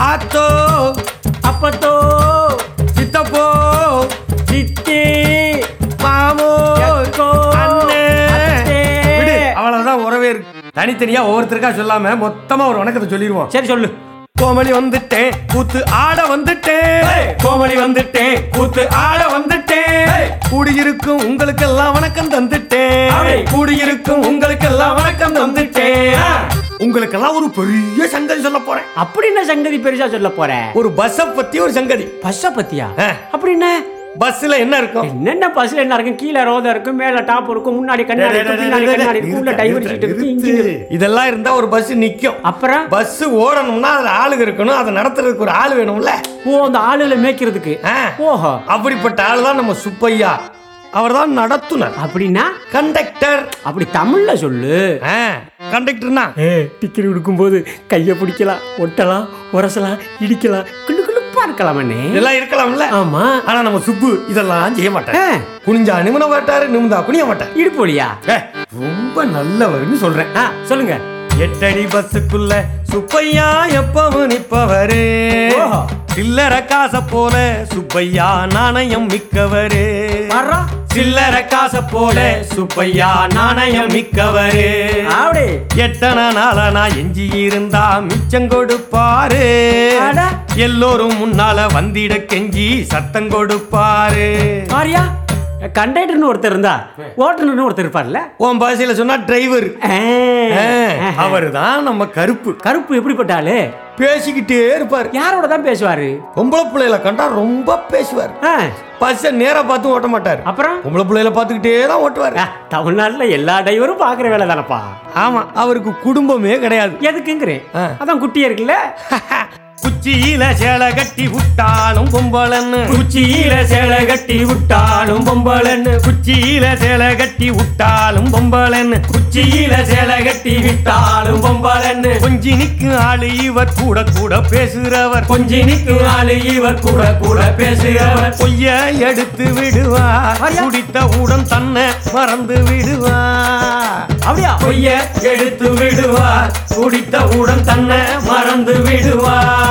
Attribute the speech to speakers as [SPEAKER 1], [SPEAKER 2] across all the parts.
[SPEAKER 1] ஆத்தோ
[SPEAKER 2] அப்பத்தோ
[SPEAKER 1] சித்தப்போ
[SPEAKER 2] சித்தி
[SPEAKER 1] மாமோ
[SPEAKER 2] எக்கோ,
[SPEAKER 1] அண்ணே
[SPEAKER 2] அத்தே.
[SPEAKER 1] விடு அவ்வளவுதான் உறவே இருக்கு தனித்தனியா ஒவ்வொருத்தருக்கா சொல்லாம மொத்தமா ஒரு வணக்கத்தை சொல்லிடுவோம்
[SPEAKER 2] சரி சொல்லு
[SPEAKER 1] கோமளி வந்துட்டேன் கூத்து ஆட வந்துட்டேன் கோமளி வந்துட்டேன் கூத்து ஆட வந்துட்டேன் கூடியிருக்கும் உங்களுக்கெல்லாம் வணக்கம் தந்துட்டேன் கூடியிருக்கும் உங்களுக்கெல்லாம் வணக்கம் தந்துட்டேன் உங்களுக்கெல்லாம் ஒரு பெரிய சங்கதி சொல்ல போறேன்
[SPEAKER 2] அப்படி என்ன சங்கதி பெருசா சொல்ல போற
[SPEAKER 1] ஒரு பஸ்ஸ பத்தி ஒரு சங்கதி
[SPEAKER 2] பஸ்ஸ பத்தியா
[SPEAKER 1] ஆ.
[SPEAKER 2] அப்படி என்ன
[SPEAKER 1] பஸ்ல என்ன இருக்கும்
[SPEAKER 2] என்னென்ன பஸ்ல என்ன இருக்கும் கீழே ரோதம் இருக்கும் மேல டாப் இருக்கும் முன்னாடி கண்ணாடி இருக்கும் பின்னாடி கண்ணாடி இருக்கும் உள்ள டைவர் சீட் இருக்கு இன்ஜின் இருக்கு
[SPEAKER 1] இதெல்லாம் இருந்தா ஒரு பஸ் நிக்கும்
[SPEAKER 2] அப்புறம்
[SPEAKER 1] பஸ் ஓடணும்னா அதுல ஆளுங்க இருக்கணும் அதை நடத்துறதுக்கு ஒரு ஆள் வேணும்ல
[SPEAKER 2] ஓ அந்த ஆளுகளை மேய்க்கிறதுக்கு
[SPEAKER 1] ஆ.
[SPEAKER 2] ஓஹோ
[SPEAKER 1] அப்படிப்பட்ட ஆள் தான் நம்ம சுப்பையா அவர்தான் நடத்துனர்
[SPEAKER 2] அப்படின்னா
[SPEAKER 1] கண்டக்டர்
[SPEAKER 2] அப்படி தமிழ்ல சொல்லு
[SPEAKER 1] கண்டக்டர்னா
[SPEAKER 2] டிக்கெட் கொடுக்கும்போது கையை பிடிக்கலாம் ஒட்டலாம் உரசலாம் இடிக்கலாம் கிளு கிளுப்பா இருக்கலாமண்ணே
[SPEAKER 1] இதெல்லாம் இருக்கலாம்ல
[SPEAKER 2] ஆமா
[SPEAKER 1] ஆனா நம்ம சுப்பு இதெல்லாம் செய்ய மாட்டார்
[SPEAKER 2] ஆ,
[SPEAKER 1] குனிஞ்சா நிமிட மாட்டாரு நிமிந்தா குனிய மாட்டார்
[SPEAKER 2] இடுப்பு வலியா
[SPEAKER 1] ஏ, ரொம்ப நல்லவர்னு சொல்றேன்
[SPEAKER 2] ஆ, சொல்லுங்க
[SPEAKER 1] எட்டடி பஸ்ஸுக்குள்ள சுப்பையா எப்பவும் நிப்பவரு
[SPEAKER 2] ஓஹோ.
[SPEAKER 1] சில்லற காச போல சுப்பையா நாணயம் மிக்கவரு
[SPEAKER 2] வர்றா
[SPEAKER 1] சில்லற காச போல சுப்பையா நாணயம் மிக்கவரு
[SPEAKER 2] அப்படி
[SPEAKER 1] எத்தனை நாளா நான் எஞ்சி இருந்தா மிச்சம் கொடுப்பாரு
[SPEAKER 2] அட.
[SPEAKER 1] எல்லோரும் முன்னால வந்திட கெஞ்சி சத்தம் கொடுப்பாரு
[SPEAKER 2] மாரியா கண்டக்டர்னு ஒருத்தர் இருந்தா ஓட்டுநர்னு ஒருத்தர் இருப்பார்ல
[SPEAKER 1] உன் பாஷையில சொன்னா டிரைவர்
[SPEAKER 2] ஆ,
[SPEAKER 1] அவரு தான் நம்ம கருப்பு
[SPEAKER 2] கருப்பு எப்படிப்பட்ட ஆளு
[SPEAKER 1] பேசிக்கிட்டே இருப்பாரு
[SPEAKER 2] யாரோட தான் பேசுவாரு
[SPEAKER 1] பொம்பளை பிள்ளைகளை கண்டா ரொம்ப பேசுவார்
[SPEAKER 2] ஆ,
[SPEAKER 1] பஸ்ஸை நேரா பார்த்து ஓட்ட மாட்டார்
[SPEAKER 2] அப்புறம்
[SPEAKER 1] பொம்பளை பிள்ளைகளை பார்த்துக்கிட்டே தான் ஓட்டுவார்
[SPEAKER 2] ஆ, தமிழ்நாட்டுல எல்லா டிரைவரும் பாக்குற வேலை தானப்பா
[SPEAKER 1] ஆமா அவருக்கு குடும்பமே கிடையாது
[SPEAKER 2] எதுக்குங்கிறேன்
[SPEAKER 1] ஆ.
[SPEAKER 2] அதான் குட்டியா இருக்குல்ல
[SPEAKER 1] குச்சியில சேலை கட்டி விட்டாலும் பொம்பளன்னு
[SPEAKER 2] குச்சியில சேலை கட்டி விட்டாலும் பொம்பளன்னு
[SPEAKER 1] குச்சியில சேலை கட்டி விட்டாலும் பொம்பளன்னு
[SPEAKER 2] குச்சியில சேலை கட்டி விட்டாலும் பொம்பளன்னு
[SPEAKER 1] கொஞ்சி நிக்கும் ஆளு இவர் கூட கூட பேசுறவர்
[SPEAKER 2] கொஞ்சி நிக்கும் ஆளு இவர் கூட கூட பேசுகிறவர்
[SPEAKER 1] பொய்ய எடுத்து விடுவார்
[SPEAKER 2] ஐயா.
[SPEAKER 1] குடித்த உடன் தன்னை மறந்து விடுவார்
[SPEAKER 2] அப்படியா பொய்ய எடுத்து விடுவார் குடித்தவுடன் தன்னை மறந்து விடுவார்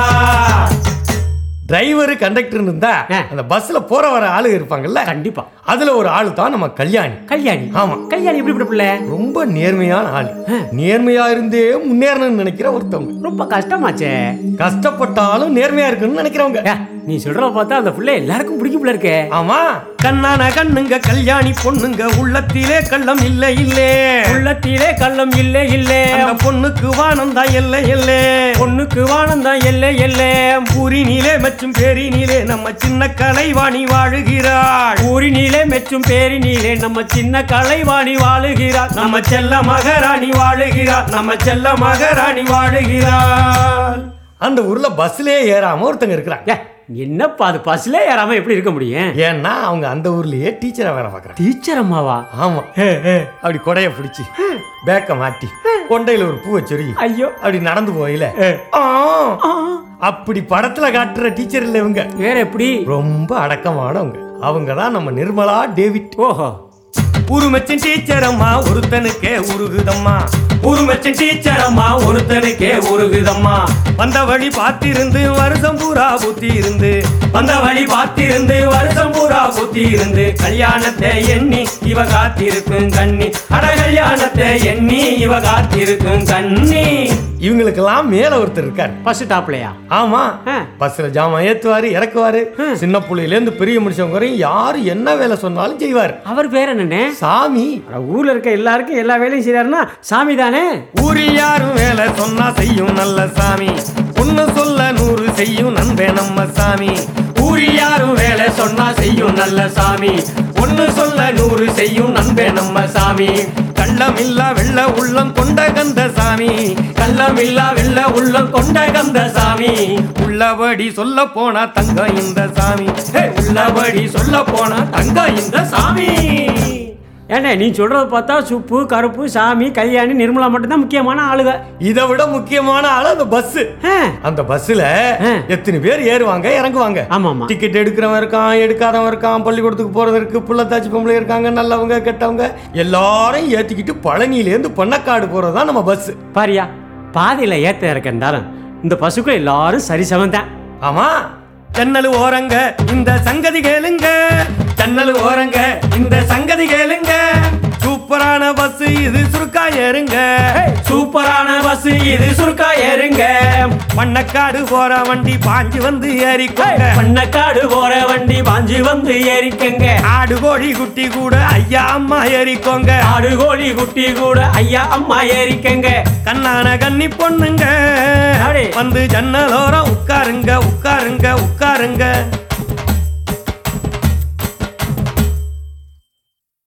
[SPEAKER 1] டிரைவர் கண்டக்டர் இருந்தா
[SPEAKER 2] ஆ.
[SPEAKER 1] அந்த பஸ்ல போற வர ஆளு இருப்பாங்கல்ல
[SPEAKER 2] கண்டிப்பா
[SPEAKER 1] அதுல ஒரு ஆளு தான் நம்ம கல்யாணி
[SPEAKER 2] கல்யாணி
[SPEAKER 1] ஆமா.
[SPEAKER 2] கல்யாணி எப்படி பிள்ளை
[SPEAKER 1] ரொம்ப நேர்மையான ஆளு
[SPEAKER 2] ஆ.
[SPEAKER 1] நேர்மையா இருந்தே முன்னேறணும்னு நினைக்கிற ஒருத்தவங்க
[SPEAKER 2] ரொம்ப கஷ்டமாச்சே
[SPEAKER 1] கஷ்டப்பட்டாலும் நேர்மையா இருக்கணும்னு நினைக்கிறவங்க
[SPEAKER 2] ஏ, நீ சொல்றத பார்த்தா அந்த பிள்ளை எல்லாருக்கும் பிடிக்கும் பிள்ளை இருக்கே
[SPEAKER 1] ஆமா கண்ணான கண்ணுங்க கல்யாணி பொண்ணுங்க உள்ளத்திலே கள்ளம் இல்ல இல்லே
[SPEAKER 2] உள்ளத்திலே கள்ளம் இல்லை இல்லை
[SPEAKER 1] அந்த பொண்ணுக்கு வானம் தான் எல்லை எல்லே
[SPEAKER 2] பொண்ணுக்கு வானம் தான் எல்லை எல்லை
[SPEAKER 1] ஊரினிலே மச்சும் பேரினிலே நம்ம சின்ன கலைவாணி வாழுகிறாள்
[SPEAKER 2] ஊரினிலே மெச்சும் பேரினிலே நம்ம சின்ன கலைவாணி வாழுகிறார்
[SPEAKER 1] நம்ம செல்ல மகாராணி வாழுகிறாள் நம்ம செல்ல மகாராணி வாழுகிறாள் அந்த ஊர்ல பஸ்லயே ஏறாம ஒருத்தங்க இருக்கிறாங்க
[SPEAKER 2] ஏ, என்னப்பா அது பஸ்ல ஏறாம எப்படி இருக்க முடியும்
[SPEAKER 1] ஏன்னா அவங்க அந்த ஊர்லயே டீச்சரா வேலை பார்க்கறாங்க
[SPEAKER 2] டீச்சர் அம்மாவா
[SPEAKER 1] ஆமா அப்படி கொடைய பிடிச்சி பேக்க மாட்டி கொண்டையில ஒரு பூவை சொருகி
[SPEAKER 2] ஐயோ
[SPEAKER 1] அப்படி நடந்து போயில ஆ,
[SPEAKER 2] ஆ,
[SPEAKER 1] அப்படி படத்துல காட்டுற டீச்சர் இல்ல இவங்க
[SPEAKER 2] வேற எப்படி
[SPEAKER 1] ரொம்ப அடக்கமானவங்க அவங்க தான் நம்ம நிர்மலா டேவிட்
[SPEAKER 2] ஓஹோ
[SPEAKER 1] உருமச்சன் டீச்சர் அம்மா ஒருத்தனுக்கே உருகுதம்மா
[SPEAKER 2] உருமச்சன் டீச்சர் அம்மா ஒருத்தனுக்கே உருகுதம்மா
[SPEAKER 1] வந்த வழி பார்த்திருந்து வருஷம் பூரா புத்தி இருந்து
[SPEAKER 2] வந்த வழி பார்த்திருந்து வருஷம் பூரா புத்தி இருந்து கல்யாணத்தை எண்ணி இவ காத்திருக்கும் கண்ணி அட கல்யாணத்தை எண்ணி இவ காத்திருக்கும் கண்ணி
[SPEAKER 1] இவங்களுக்கெல்லாம் மேல ஒருத்தர் இருக்காரு
[SPEAKER 2] ஃபர்ஸ்ட் டாப்லயா
[SPEAKER 1] ஆமா
[SPEAKER 2] ஆ.
[SPEAKER 1] பஸ்ல ஜாமான் ஏத்துவாரு இறக்குவாரு சின்ன புள்ளையில இருந்து பெரிய மனுஷங்க வரையும் யாரு என்ன வேலை சொன்னாலும் செய்வாரு
[SPEAKER 2] அவர் பேர் என்னண்ணே
[SPEAKER 1] சாமி
[SPEAKER 2] அட, ஊர்ல இருக்க எல்லாருக்கும் எல்லா வேலையும் செய்யறாருன்னா சாமி தானே
[SPEAKER 1] ஊரில் யாரும் வேலை சொன்னா செய்யும் நல்ல சாமி ஒண்ணு சொல்ல நூறு செய்யும் நண்பே நம்ம சாமி
[SPEAKER 2] ஊரில் யாரும் வேலை சொன்னா செய்யும் நல்ல சாமி ஒண்ணு சொல்ல நூறு செய்யும் நண்பே நம்ம சாமி
[SPEAKER 1] கள்ளமில்லா வெள்ள உள்ளம் கொண்ட கந்த சாமி
[SPEAKER 2] கள்ளமில்லா வெள்ள உள்ளம் கொண்ட கந்த சாமி
[SPEAKER 1] உள்ளபடி சொல்ல போனா தங்கம் இந்த சாமி
[SPEAKER 2] ஹே, உள்ளபடி சொல்ல போனா தங்க இந்த சாமி ஏண்ணே நீ சொல்றத பார்த்தா சுப்பு கருப்பு சாமி கல்யாணி நிர்மலா மட்டும்தான் முக்கியமான ஆளுக
[SPEAKER 1] இதை விட முக்கியமான ஆளு அந்த பஸ்
[SPEAKER 2] ஆ,
[SPEAKER 1] அந்த பஸ்ல
[SPEAKER 2] ஆ.
[SPEAKER 1] எத்தனை பேர் ஏறுவாங்க இறங்குவாங்க
[SPEAKER 2] ஆமா ஆமா
[SPEAKER 1] டிக்கெட் எடுக்கிறவன் இருக்கான் எடுக்காதவன் இருக்கான் பள்ளிக்கூடத்துக்கு போறது இருக்கு புள்ளத்தாச்சி பொம்பளை இருக்காங்க நல்லவங்க கெட்டவங்க எல்லாரும் ஏத்திக்கிட்டு பழனியிலேருந்து பொன்னக்காடு போறது தான் நம்ம பஸ்
[SPEAKER 2] பாரியா பாதையில ஏத்த இறக்க இருந்தாலும் இந்த பசுக்கள் எல்லாரும் சரி சமந்தான்
[SPEAKER 1] ஆமா ஜன்னல் ஓரங்க இந்த சங்கதி கேளுங்க ஜன்னல் ஓரங்க இந்த சங்கதி கேளுங்க சூப்பரான பஸ் இது சுருக்கா ஏறுங்க
[SPEAKER 2] சூப்பரான பஸ் இது சுருக்கா ஏறுங்க
[SPEAKER 1] பண்ணக்காடு போற வண்டி பாஞ்சு வந்து ஏறிக்கோங்க
[SPEAKER 2] பண்ணக்காடு போற வண்டி பாஞ்சு வந்து ஏறிக்கங்க
[SPEAKER 1] ஆடு கோழி குட்டி கூட ஐயா அம்மா ஏறிக்கோங்க
[SPEAKER 2] ஆடு கோழி குட்டி கூட ஐயா அம்மா ஏறிக்கங்க
[SPEAKER 1] கண்ணான கன்னி பொண்ணுங்க
[SPEAKER 2] அடே.
[SPEAKER 1] வந்து ஜன்னலோரம் உட்காருங்க உட்காருங்க உட்காருங்க